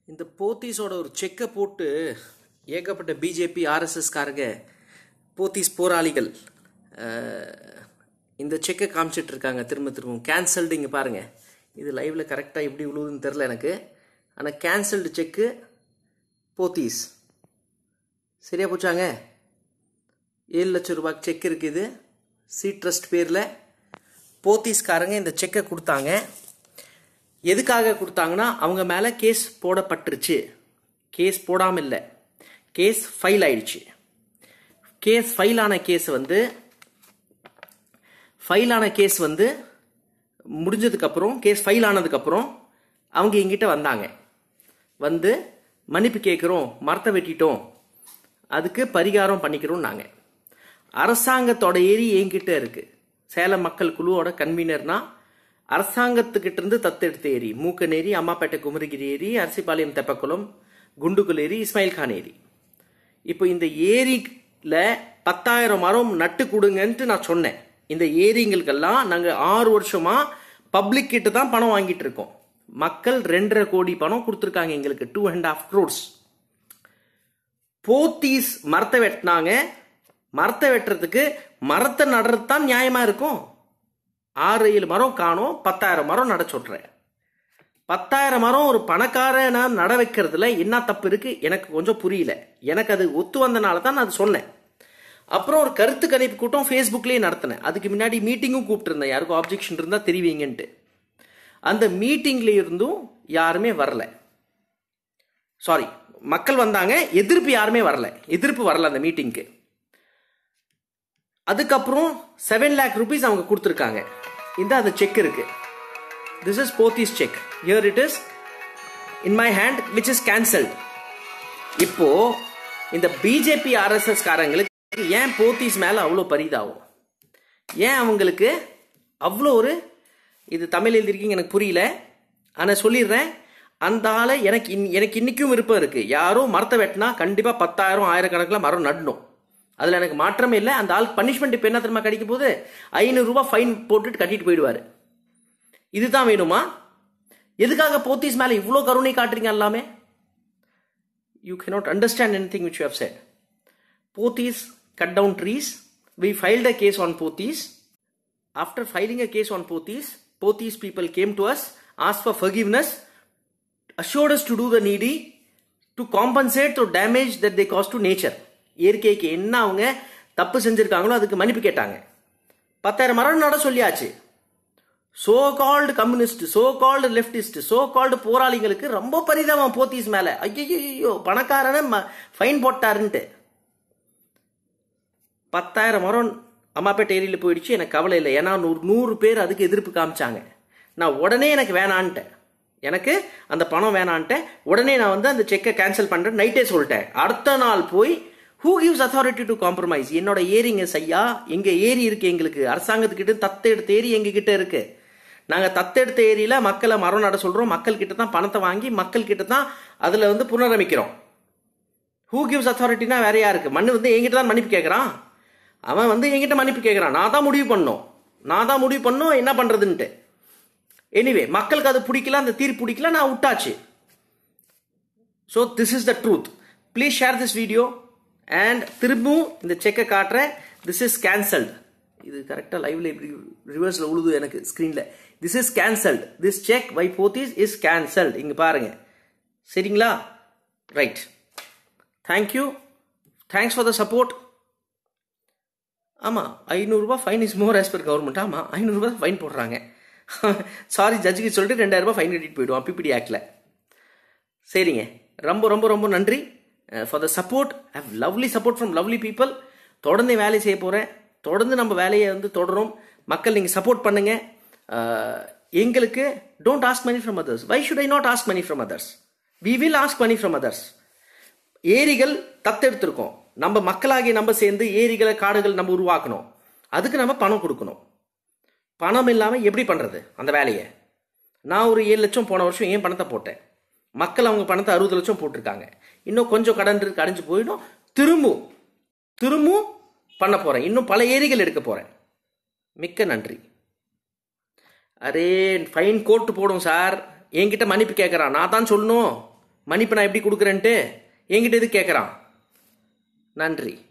இந்த போத்தீஸோட ஒரு செக்கை போட்டு ஏகப்பட்ட பிஜேபி ஆர்எஸ்எஸ்காரங்க போத்தீஸ் போராளிகள் அஹ், இந்த செக்கை காமிச்சிட்டு இருக்காங்க திரும்ப திரும்ப கேன்சல்டு இங்கே பாருங்க இது லைவ்ல கரெக்டாக எப்படி விழுவுதுன்னு தெரில எனக்கு ஆனால் கேன்சல்டு செக்கு போத்தீஸ் சரியா போச்சாங்க ஏழு லட்சம் ரூபாய்க்கு செக் இருக்குது சி ட்ரஸ்ட் பேரில் போத்தீஸ்காரங்க இந்த செக்கை கொடுத்தாங்க எதுக்காக கொடுத்தாங்கன்னா அவங்க மேலே கேஸ் போடப்பட்டுருச்சு கேஸ் போடாமல் இல்லை கேஸ் ஃபைல் ஆயிடுச்சு கேஸ் ஃபைல் ஆன கேஸ் வந்து ஃபைல் ஆன கேஸ் வந்து முடிஞ்சதுக்கப்புறம் கேஸ் ஃபைல் ஆனதுக்கப்புறம் அவங்க எங்கிட்ட வந்தாங்க வந்து மன்னிப்பு கேட்குறோம் மரத்தை வெட்டிட்டோம் அதுக்கு பரிகாரம் பண்ணிக்கிறோம் நாங்கள் அரசாங்கத்தோட ஏரி என்கிட்ட இருக்கு சேலம் மக்கள் குழுவோட கன்வீனர்னா அரசாங்கத்துக்கிட்ட இருந்து தத்தெடுத்த ஏரி மூக்கன் ஏரி அம்மாப்பேட்டை குமரிகிரி ஏரி அரிசிபாளையம் தெப்பக்குளம் குண்டுகுல் ஏரி இஸ்மாயில் கான் ஏரி இப்போ இந்த ஏரியில பத்தாயிரம் மரம் நட்டு கொடுங்கன்ட்டு நான் சொன்னேன் இந்த ஏரிங்களுக்கெல்லாம் நாங்கள் ஆறு வருஷமா பப்ளிக் கிட்ட தான் பணம் வாங்கிட்டு இருக்கோம் மக்கள் ரெண்டரை கோடி பணம் கொடுத்துருக்காங்க எங்களுக்கு two and half crores Pothys மரத்தை வெட்டினாங்க மரத்தை வெட்டுறதுக்கு மரத்தை நடுறது தான் நியாயமா இருக்கும் ஆறு ஏழு மரம் காணும் பத்தாயிரம் மரம் நட சொல்றேன் பத்தாயிரம் மரம் ஒரு பணக்காரனா நட வைக்கிறதுல என்ன தப்பு இருக்கு எனக்கு கொஞ்சம் புரியல எனக்கு அது ஒத்து வந்தனால தான் நான் அது சொன்னேன் அப்புறம் ஒரு கருத்து கணிப்பு கூட்டம் ஃபேஸ்புக்லேயே நடத்தினேன் அதுக்கு முன்னாடி மீட்டிங்கும் கூப்பிட்டுருந்தேன் யாருக்கும் ஆப்ஜெக்ஷன் இருந்தால் தெரிவிங்கன்ட்டு அந்த மீட்டிங்ல இருந்தும் யாருமே வரல சாரி மக்கள் வந்தாங்க எதிர்ப்பு யாருமே வரல எதிர்ப்பு வரல அந்த மீட்டிங்க்கு அதுக்கப்புறம் செவன் லேக் ருபீஸ் அவங்க கொடுத்துருக்காங்க இந்த அந்த செக் இருக்கு this is Pothys check here it is in my hand which is cancelled இப்போ இந்த பிஜேபி ஆர்எஸ்எஸ் காரங்களுக்கு ஏன் போத்தீஸ் மேல அவ்வளோ பரிதாகும் ஏன் அவங்களுக்கு அவ்வளோ ஒரு இது தமிழ் எழுதிருக்கீங்க எனக்கு புரியல ஆனால் சொல்லிடுறேன் அந்த ஆளை எனக்கு இன்- எனக்கு இன்னைக்கும் விருப்பம் இருக்கு யாரோ மரத்தை வெட்டினா கண்டிப்பா பத்தாயிரம் ஆயிரக்கணக்கில் மரம் நடணும் அதுல எனக்கு மாற்றமே இல்லை அந்த ஆள் பனிஷ்மெண்ட் இப்போ என்ன தெரியுமா கிடைக்கும் போது ஐநூறு ரூபாய் ஃபைன் போட்டுட்டு கட்டிட்டு போயிடுவாரு இதுதான் வேணுமா எதுக்காக போத்தீஸ் மேல இவ்வளோ கருணை காட்டுறீங்க எல்லாமே you cannot understand anything which you have said Pothys cut down trees we filed a case on Pothys after filing a case on Pothys Pothys people came to us asked for forgiveness assured us to do the needy to compensate the damage that they caused to nature இயற்கைக்கு என்ன அவங்க தப்பு செஞ்சிருக்காங்களோ அதுக்கு மன்னிப்பு கேட்டாங்க பத்தாயிரம் மரம் நட சொல்லியாச்சு so called communist so called leftist so called போராளிகளுக்கு ரொம்ப பரிதாபம் போத்தீஸ் மேல ஐயோ பணக்காரன ஃபைன் போட்டாருன்ட்டு பத்தாயிரம் மரம் அம்மாப்பேட்டை ஏரியில் போயிடுச்சு எனக்கு கவலை இல்லை ஏன்னா நூறு நூறு பேர் அதுக்கு எதிர்ப்பு காமிச்சாங்க நான் உடனே எனக்கு வேணான்ட்டேன் எனக்கு அந்த பணம் வேணான்ட்டேன் உடனே நான் வந்து அந்த செக்கை கேன்சல் பண்ணுறேன் நைட்டே சொல்லிட்டேன் அடுத்த நாள் போய் who gives authority to compromise என்னோட ஏரிங்க செய்யா எங்க ஏரி இருக்கு எங்களுக்கு அரசாங்கத்துக்கிட்ட தத்தெடுத்த ஏரி எங்க கிட்ட இருக்கு நாங்க தத்தெடுத்த ஏரியில மக்களை மரம் நட சொல்றோம் மக்கள் கிட்ட தான் பணத்தை வாங்கி மக்கள் கிட்ட தான் அதுல வந்து புனரமைக்கிறோம் ஹூ கிவ்ஸ் அத்தாரிட்டினா வேற யாருக்கு மண்ணு வந்து என்கிட்ட தான் மன்னிப்பு கேட்கறான் அவன் வந்து என்கிட்ட மன்னிப்பு கேட்கறான் நான் தான் முடிவு பண்ணோம் நான் தான் முடிவு பண்ணோம் என்ன பண்றதுன்ட்டு எனிவே மக்களுக்கு அது பிடிக்கல அந்த தீர்ப்பு பிடிக்கல நான் விட்டாச்சு so this is the truth please share this video and திரும்பவும் இந்த செக்கை காட்டுறேன் திஸ் இஸ் கேன்சல்ட் இது கரெக்டாக லைவ்ல இப்படி ரிவர்ஸில் உழுது எனக்கு ஸ்க்ரீனில் this is cancelled this check by Pothys is cancelled இங்கே பாருங்க சரிங்களா right thank you thanks for the support ஆமாம் ஐநூறுரூபா fine is more as per government ஆமாம் ஐநூறுரூபா ஃபைன் போடுறாங்க சாரி ஜட்ஜுக்கு சொல்லிட்டு ரெண்டாயிரரூபா ஃபைன் கட்டிட்டு போயிடுவான் பிபிடி ஆக்டில் சரிங்க ரொம்ப ரொம்ப ரொம்ப நன்றி for the support how lovely support from lovely people தொடர்ந்து வேலை செய்ய போகிறேன் தொடர்ந்து நம்ம வேலையை வந்து தொடரும் மக்கள் நீங்கள் சப்போர்ட் பண்ணுங்க அஹ், எங்களுக்கு don't ask money from others why should I not ask money from others we will ask money from others ஏரிகள் தத்தெடுத்திருக்கோம் நம்ம மக்களாகி நம்ம சேர்ந்து ஏரிகளை காடுகள் நம்ம உருவாக்கணும் அதுக்கு நம்ம பணம் கொடுக்கணும் பணம் இல்லாமல் எப்படி பண்ணுறது அந்த வேலையை நான் ஒரு ஏழு லட்சம் போன வருஷம் ஏன் பணத்தை போட்டேன் மக்கள் அவங்க பணத்தை அறுபது லட்சம் போட்டிருக்காங்க இன்னும் கொஞ்சம் கடன் இருக்கு அடைஞ்சு போயிடும் திரும்பவும் திரும்பவும் பண்ண போறேன் இன்னும் பல ஏரிகள் எடுக்க போறேன் மிக்க நன்றி அரே ஃபைன் கோட்டு போடும் சார் என்கிட்ட மன்னிப்பு கேட்குறான் நான் தான் சொல்லணும் மன்னிப்பு நான் எப்படி கொடுக்குறேன்ட்டு என்கிட்ட எது கேட்குறான் நன்றி